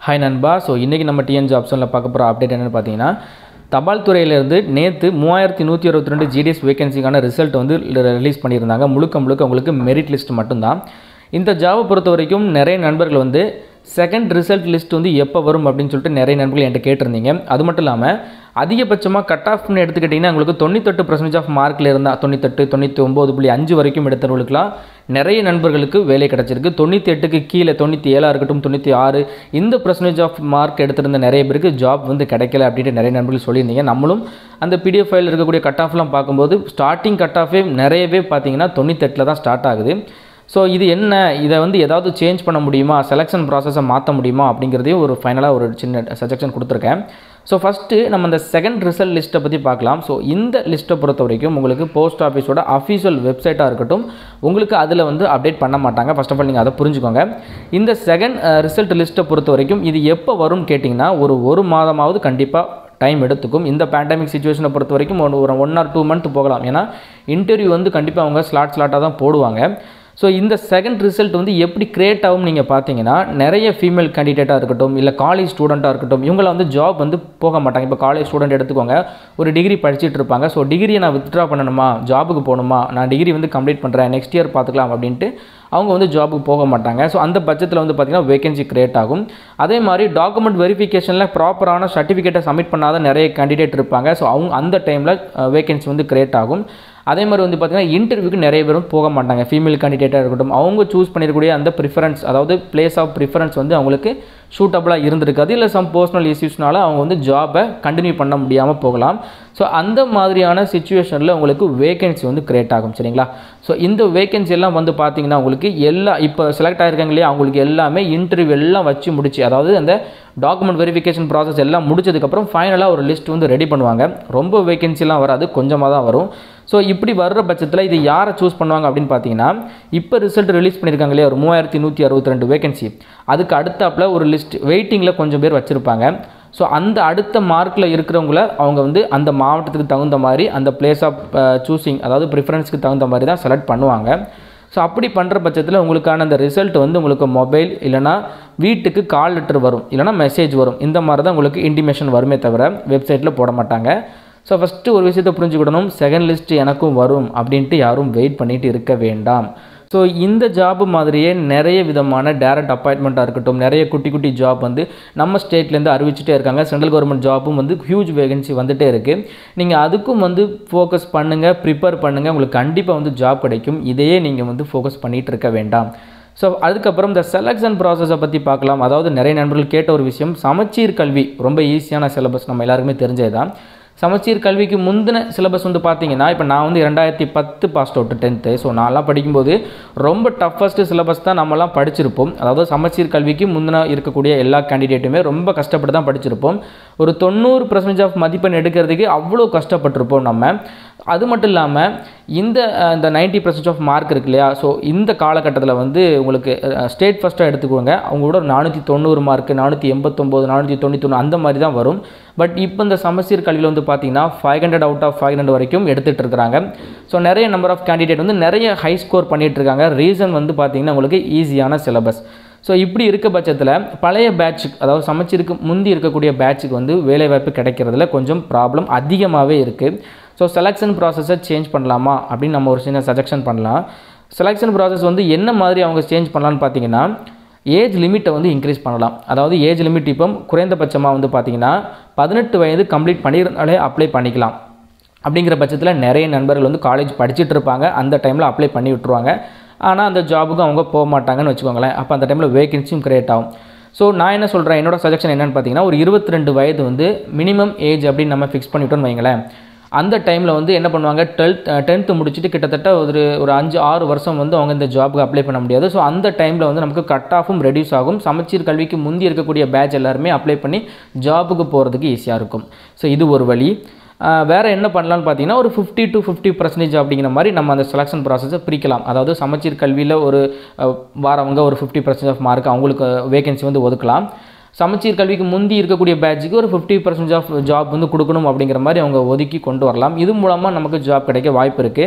hi நண்பா so இன்றைக்கி நம்ம டிஎன் ஜாப்ஸனில் பார்க்க போகிற அப்டேட் என்னென்னு பார்த்தீங்கன்னா தபால் துறையிலேருந்து நேற்று மூவாயிரத்தி நூற்றி அறுபத்தி ரெண்டு ஜிடிஎஸ் வேகன்சிக்கான ரிசல்ட் வந்து ரிலீஸ் பண்ணியிருந்தாங்க முழுக்க முழுக்க உங்களுக்கு மெரிட் லிஸ்ட் மட்டும்தான் இந்த ஜாபை பொறுத்த வரைக்கும் நிறைய நண்பர்கள் வந்து செகண்ட் ரிசல்ட் லிஸ்ட் வந்து எப்போ வரும் அப்படின்னு சொல்லிட்டு நிறைய நண்பர்கள் என்கிட்ட கேட்டிருந்தீங்க அது மட்டும் இல்லாமல் அதிகபட்சமாக கட் ஆஃப்னு எடுத்துக்கிட்டிங்கன்னா உங்களுக்கு தொண்ணூத்தெட்டு பர்சன்டேஜ் ஆஃப் மார்க்கில் இருந்தால் தொண்ணூத்தெட்டு தொண்ணூற்றி ஒம்பது புள்ளி அஞ்சு வரைக்கும் எடுத்தவர்களுக்குலாம் நிறைய நண்பர்களுக்கு வேலை கிடச்சிருக்கு தொண்ணூற்றி எட்டுக்கு கீழே தொண்ணூற்றி ஏழாக இருக்கட்டும் தொண்ணூற்றி ஆறு இந்த பர்சன்டேஜ் ஆஃப் மார்க் எடுத்திருந்த நிறைய பேருக்கு ஜாப் வந்து கிடைக்கல அப்படின்ட்டு நிறைய நண்பர்கள் சொல்லியிருந்தீங்க நம்மளும் அந்த பிடிஎஃப் ஃபைல் இருக்கக்கூடிய கட் ஆஃப்லாம் பார்க்கும்போது ஸ்டார்டிங் கட் ஆஃபே நிறையவே பார்த்தீங்கன்னா தொண்ணூத்தெட்டில் தான் ஸ்டார்ட் ஆகுது ஸோ இது என்ன இதை வந்து ஏதாவது சேஞ்ச் பண்ண முடியுமா செலெக்ஷன் ப்ராசஸை மாற்ற முடியுமா அப்படிங்கிறதையும் ஒரு ஃபைனலாக ஒரு சின்ன சஜஷன் கொடுத்துருக்கேன் ஸோ ஃபஸ்ட்டு நம்ம இந்த செகண்ட் ரிசல்ட் லிஸ்ட்டை பற்றி பார்க்கலாம் ஸோ இந்த லிஸ்ட்டை பொறுத்த வரைக்கும் உங்களுக்கு போஸ்ட் ஆஃபீஸோட அஃபீஷியல் வெப்சைட்டாக இருக்கட்டும் உங்களுக்கு அதில் வந்து அப்டேட் பண்ண மாட்டாங்க ஃபஸ்ட் ஆஃப் ஆல் நீங்கள் அதை புரிஞ்சுக்கோங்க இந்த செகண்ட் ரிசல்ட் லிஸ்ட்டை பொறுத்த வரைக்கும் இது எப்போ வரும்னு கேட்டிங்கன்னா ஒரு ஒரு மாதமாவது கண்டிப்பாக டைம் எடுத்துக்கும் இந்த பேண்டமிக் சுச்சுவேஷனை பொறுத்த வரைக்கும் ஒரு ஒரு ஒன் ஆர் டூ மந்த் போகலாம் ஏன்னா இன்டர்வியூ வந்து கண்டிப்பாக அவங்க ஸ்லாட் ஸ்லாட்டாக தான் போடுவாங்க ஸோ இந்த செகண்ட் ரிசல்ட் வந்து எப்படி கிரியேட் ஆகும் நீங்கள் பார்த்தீங்கன்னா நிறைய ஃபீமேல் கேண்டிடேட்டாக இருக்கட்டும் இல்லை காலேஜ் ஸ்டூடெண்ட்டாக இருக்கட்டும் இவங்கள வந்து ஜாப் வந்து போக மாட்டாங்க இப்போ காலேஜ் ஸ்டூடெண்ட் எடுத்துக்கோங்க ஒரு டிகிரி படிச்சுட்டு இருப்பாங்க ஸோ டிகிரியை நான் வித்ட்ரா பண்ணணுமா ஜாபுக்கு போகணுமா நான் டிகிரி வந்து கம்ப்ளீட் பண்ணுறேன் நெக்ஸ்ட் இயர் பார்த்துக்கலாம் அப்படின்ட்டு அவங்க வந்து ஜாபுக்கு போக மாட்டாங்க ஸோ அந்த பட்சத்தில் வந்து பார்த்திங்கன்னா வேகன்சி கிரியேட் ஆகும் அதே மாதிரி டாக்குமெண்ட் வெரிஃபிகேஷனில் ப்ராப்பரான சர்டிஃபிகேட்டை சப்மிட் பண்ணாத நிறைய கேண்டிடேட் இருப்பாங்க ஸோ அவங்க அந்த டைமில் வேகன்சி வந்து கிரியேட் ஆகும் அதே மாதிரி வந்து பார்த்திங்கன்னா இன்டர்வியூக்கு நிறைய பேரும் போக மாட்டாங்க ஃபீமேல் கேண்டிடேட்டாக இருக்கட்டும் அவங்க சூஸ் பண்ணிருக்கக்கூடிய அந்த ப்ரிஃபரன்ஸ் அதாவது பிளேஸ் ஆஃப் ப்ரிஃபரன்ஸ் வந்து அவங்களுக்கு சூட்டபுளாக இருந்திருக்காது இல்லை சம் பர்சனல் இஷ்யூஸ்னால அவங்க வந்து ஜாபை கண்டினியூ பண்ண முடியாமல் போகலாம் ஸோ அந்த மாதிரியான சுச்சுவேஷனில் உங்களுக்கு வேகன்சி வந்து கிரியேட் ஆகும் சரிங்களா ஸோ இந்த வேகன்சி எல்லாம் வந்து பார்த்தீங்கன்னா உங்களுக்கு எல்லா இப்போ செலக்ட் ஆகிருக்காங்க இல்லையா அவங்களுக்கு எல்லாமே இன்டர்வியூ எல்லாம் வச்சு முடிச்சு அதாவது அந்த டாக்குமெண்ட் வெரிஃபிகேஷன் ப்ராசஸ் எல்லாம் முடிச்சதுக்கப்புறம் ஃபைனலாக ஒரு லிஸ்ட் வந்து ரெடி பண்ணுவாங்க ரொம்ப வேகன்சிலாம் வராது கொஞ்சமாக தான் வரும் ஸோ இப்படி வர்ற பட்சத்தில் இது யாரை சூஸ் பண்ணுவாங்க அப்படின்னு பார்த்தீங்கன்னா இப்போ ரிசல்ட் ரிலீஸ் பண்ணியிருக்காங்க இல்லையா ஒரு மூவாயிரத்தி நூற்றி அறுபத்தி ரெண்டு வேகன்சி அதுக்கு அடுத்தாப்பில் ஒரு லிஸ்ட் வெயிட்டிங்கில் கொஞ்சம் பேர் வச்சுருப்பாங்க ஸோ அந்த அடுத்த மார்க்கில் இருக்கிறவங்கள அவங்க வந்து அந்த மாவட்டத்துக்கு தகுந்த மாதிரி அந்த பிளேஸ் ஆஃப் சூஸிங் அதாவது ப்ரிஃபரன்ஸ்க்கு தகுந்த மாதிரி தான் செலக்ட் பண்ணுவாங்க ஸோ அப்படி பண்ணுற பட்சத்தில் உங்களுக்கான அந்த ரிசல்ட் வந்து உங்களுக்கு மொபைல் இல்லைனா வீட்டுக்கு கால் லெட்டர் வரும் இல்லைனா மெசேஜ் வரும் இந்த மாதிரி தான் உங்களுக்கு இன்டிமேஷன் வருமே தவிர வெப்சைட்டில் போட மாட்டாங்க ஸோ ஃபஸ்ட்டு ஒரு விஷயத்தை புரிஞ்சுக்கிடணும் செகண்ட் லிஸ்ட் எனக்கும் வரும் அப்படின்ட்டு யாரும் வெயிட் பண்ணிட்டு இருக்க வேண்டாம் ஸோ இந்த ஜாப் மாதிரியே நிறைய விதமான டேரக்ட் அப்பாயின்மெண்ட்டாக இருக்கட்டும் நிறைய குட்டி குட்டி ஜாப் வந்து நம்ம ஸ்டேட்லேருந்து அறிவிச்சிட்டே இருக்காங்க சென்ட்ரல் கவர்மெண்ட் ஜாப்பும் வந்து ஹியூஜ் வேகன்சி வந்துகிட்டே இருக்குது நீங்கள் அதுக்கும் வந்து ஃபோக்கஸ் பண்ணுங்கள் ப்ரிப்பேர் பண்ணுங்கள் உங்களுக்கு கண்டிப்பாக வந்து ஜாப் கிடைக்கும் இதையே நீங்கள் வந்து ஃபோக்கஸ் பண்ணிகிட்டு இருக்க வேண்டாம் ஸோ அதுக்கப்புறம் இந்த செலெக்ஷன் ப்ராசஸை பற்றி பார்க்கலாம் அதாவது நிறைய நண்பர்கள் கேட்ட ஒரு விஷயம் சமச்சீர் கல்வி ரொம்ப ஈஸியான சிலபஸ் நம்ம எல்லாருக்குமே தெரிஞ்சது தான் சமச்சீர் கல்விக்கு முந்தின சிலபஸ் வந்து பார்த்தீங்கன்னா இப்போ நான் வந்து ரெண்டாயிரத்தி பத்து பாஸ்ட் அவுட் டென்த்து ஸோ நான்லாம் படிக்கும்போது ரொம்ப டஃபஸ்ட்டு சிலபஸ் தான் நம்மலாம் படிச்சிருப்போம் அதாவது சமச்சீர் கல்விக்கு முந்தின இருக்கக்கூடிய எல்லா கேண்டிடேட்டுமே ரொம்ப கஷ்டப்பட்டு தான் படிச்சிருப்போம் ஒரு தொண்ணூறு பர்சன்டேஜ் ஆஃப் மதிப்பெண் எடுக்கிறதுக்கு அவ்வளோ கஷ்டப்பட்டிருப்போம் நம்ம அது மட்டும் இல்லாமல் இந்த இந்த நைன்ட்டி பர்சன்ட் ஆஃப் மார்க் இருக்கு இல்லையா ஸோ இந்த காலகட்டத்தில் வந்து உங்களுக்கு ஸ்டேட் ஃபஸ்ட்டாக எடுத்துக்கோங்க அவங்களோட ஒரு நானூற்றி தொண்ணூறு மார்க் நானூற்றி எண்பத்தொம்போது நானூற்றி தொண்ணூற்றி அந்த மாதிரி தான் வரும் பட் இப்போ இந்த சமச்சீர் கல்வியில் வந்து பார்த்தீங்கன்னா five hundred out of five hundred வரைக்கும் எடுத்துகிட்டு இருக்கிறாங்க ஸோ நிறைய நம்பர் ஆஃப் கேண்டிடேட் வந்து நிறைய ஹை ஸ்கோர் பண்ணிகிட்டு இருக்காங்க ரீசன் வந்து பார்த்தீங்கன்னா உங்களுக்கு ஈஸியான சிலபஸ் ஸோ இப்படி இருக்க பட்சத்தில் பழைய பேட்சுக்கு அதாவது சமச்சீருக்கு முந்தி இருக்கக்கூடிய பேட்சுக்கு வந்து வேலைவாய்ப்பு கிடைக்கிறதுல கொஞ்சம் ப்ராப்ளம் அதிகமாகவே இருக்குது ஸோ செலெக்ஷன் ப்ராசஸை சேஞ்ச் பண்ணலாமா அப்படின்னு நம்ம ஒரு சின்ன சஜெக்ஷன் பண்ணலாம் செலெக்ஷன் ப்ராசஸ் வந்து என்ன மாதிரி அவங்க சேஞ்ச் பண்ணலான்னு பார்த்தீங்கன்னா ஏஜ் லிமிட்டை வந்து இன்க்ரீஸ் பண்ணலாம் அதாவது ஏஜ் லிமிட் இப்போ குறைந்தபட்சமாக வந்து பார்த்தீங்கன்னா பதினெட்டு வயது கம்ப்ளீட் பண்ணியிருந்தாலே அப்ளை பண்ணிக்கலாம் அப்படிங்கிற பட்சத்தில் நிறைய நண்பர்கள் வந்து காலேஜ் படிச்சுட்டு இருப்பாங்க அந்த டைமில் அப்ளை பண்ணி விட்ருவாங்க ஆனால் அந்த ஜாபுக்கு அவங்க போக மாட்டாங்கன்னு வச்சுக்கோங்களேன் அப்போ அந்த டைமில் வேகன்சியும் க்ரியேட் ஆகும் ஸோ நான் என்ன சொல்கிறேன் என்னோட சஜெக்ஷன் என்னென்னு பார்த்தீங்கன்னா ஒரு இருபத்தி ரெண்டு வயது வந்து மினிமம் ஏஜ் அப்படின்னு நம்ம ஃபிக்ஸ் பண்ணிவிட்டோன்னு வைங்களேன் அந்த டைமில் வந்து என்ன பண்ணுவாங்க டுவெல்த் டென்த்து முடிச்சுட்டு கிட்டத்தட்ட ஒரு ஒரு அஞ்சு ஆறு வருஷம் வந்து அவங்க இந்த ஜாபுக்கு அப்ளை பண்ண முடியாது ஸோ அந்த டைமில் வந்து நமக்கு கட் ஆஃபும் ரெடியூஸ் ஆகும் சமச்சீர் கல்விக்கு முந்தி இருக்கக்கூடிய பேட்ச் எல்லாருமே அப்ளை பண்ணி ஜாபுக்கு போகிறதுக்கு ஈஸியாக இருக்கும் ஸோ இது ஒரு வழி வேறு என்ன பண்ணலான்னு பார்த்தீங்கன்னா ஒரு ஃபிஃப்டி டு ஃபிஃப்டி பர்சன்டேஜ் அப்படிங்கிற மாதிரி நம்ம அந்த செலெக்ஷன் ப்ராசஸை பிரிக்கலாம் அதாவது சமச்சீர் கல்வியில் ஒரு வாரவங்க ஒரு ஃபிஃப்டி பர்சன்டேஜ் ஆஃப் மார்க் அவங்களுக்கு வேகன்சி வந்து ஒதுக்கலாம் சமச்சீர் கல்விக்கு முந்தி இருக்கக்கூடிய பேட்சுக்கு ஒரு ஃபிஃப்டி பர்சன்டேஜ் ஆஃப் ஜாப் வந்து கொடுக்கணும் அப்படிங்கிற மாதிரி அவங்க ஒதுக்கி கொண்டு வரலாம் இது மூலமாக நமக்கு ஜாப் கிடைக்க வாய்ப்பு இருக்குது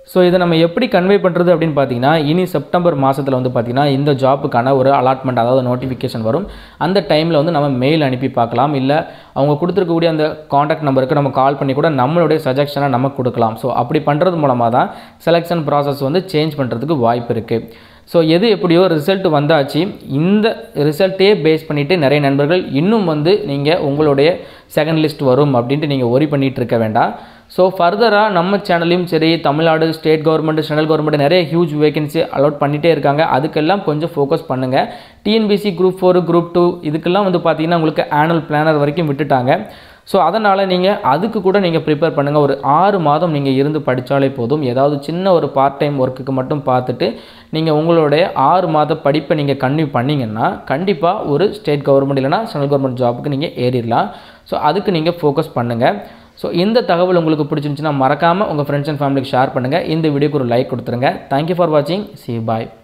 ஸோ இதை நம்ம எப்படி கன்வே பண்ணுறது அப்படின்னு பார்த்தீங்கன்னா இனி செப்டம்பர் மாதத்தில் வந்து பார்த்தீங்கன்னா இந்த ஜாப்புக்கான ஒரு அலாட்மெண்ட் அதாவது நோட்டிஃபிகேஷன் வரும் அந்த டைமில் வந்து நம்ம மெயில் அனுப்பி பார்க்கலாம் இல்லை அவங்க கொடுத்துருக்கக்கூடிய அந்த காண்டாக்ட் நம்பருக்கு நம்ம கால் பண்ணி கூட நம்மளுடைய சஜஷனை நமக்கு கொடுக்கலாம் ஸோ அப்படி பண்ணுறது மூலமாக தான் செலெக்ஷன் ப்ராசஸ் வந்து சேஞ்ச் பண்ணுறதுக்கு வாய்ப்பு இருக்குது ஸோ எது எப்படியோ ரிசல்ட் வந்தாச்சு இந்த ரிசல்ட்டே பேஸ் பண்ணிவிட்டு நிறைய நண்பர்கள் இன்னும் வந்து நீங்கள் உங்களுடைய செகண்ட் லிஸ்ட் வரும் அப்படின்ட்டு நீங்கள் ஒரி பண்ணிகிட்டு இருக்க வேண்டாம் ஸோ ஃபர்தராக நம்ம சேனல்லையும் சரி Tamil Nadu state government central government நிறைய ஹியூஜ் வேகன்சி அலோட் பண்ணிகிட்டே இருக்காங்க அதுக்கெல்லாம் கொஞ்சம் ஃபோக்கஸ் பண்ணுங்கள் TNPSC group four group two இதுக்கெல்லாம் வந்து பார்த்தீங்கன்னா உங்களுக்கு ஆனுவல் பிளானர் வரைக்கும் விட்டுட்டாங்க ஸோ அதனால் நீங்கள் அதுக்கு கூட நீங்கள் ப்ரிப்பேர் பண்ணுங்கள் ஒரு ஆறு மாதம் நீங்கள் இருந்து படித்தாலே போதும் ஏதாவது சின்ன ஒரு பார்ட் டைம் ஒர்க்குக்கு மட்டும் பார்த்துட்டு நீங்கள் உங்களுடைய ஆறு மாத படிப்பை நீங்கள் கன்டினியூ பண்ணிங்கன்னா கண்டிப்பாக ஒரு ஸ்டேட் கவர்மெண்ட் இல்லைனா சென்ட்ரல் கவர்மெண்ட் ஜாபுக்கு நீங்கள் ஏறிடலாம் ஸோ அதுக்கு நீங்கள் ஃபோக்கஸ் பண்ணுங்கள் ஸோ இந்த தகவல் உங்களுக்கு பிடிச்சிருந்துச்சுன்னா மறக்காமல் உங்கள் ஃப்ரெண்ட்ஸ் அண்ட் ஃபேமிலிக்கு ஷேர் பண்ணுங்கள் இந்த வீடியோக்கு ஒரு லைக் கொடுத்துருங்க தேங்க்யூ ஃபார் வாட்சிங் சி பாய்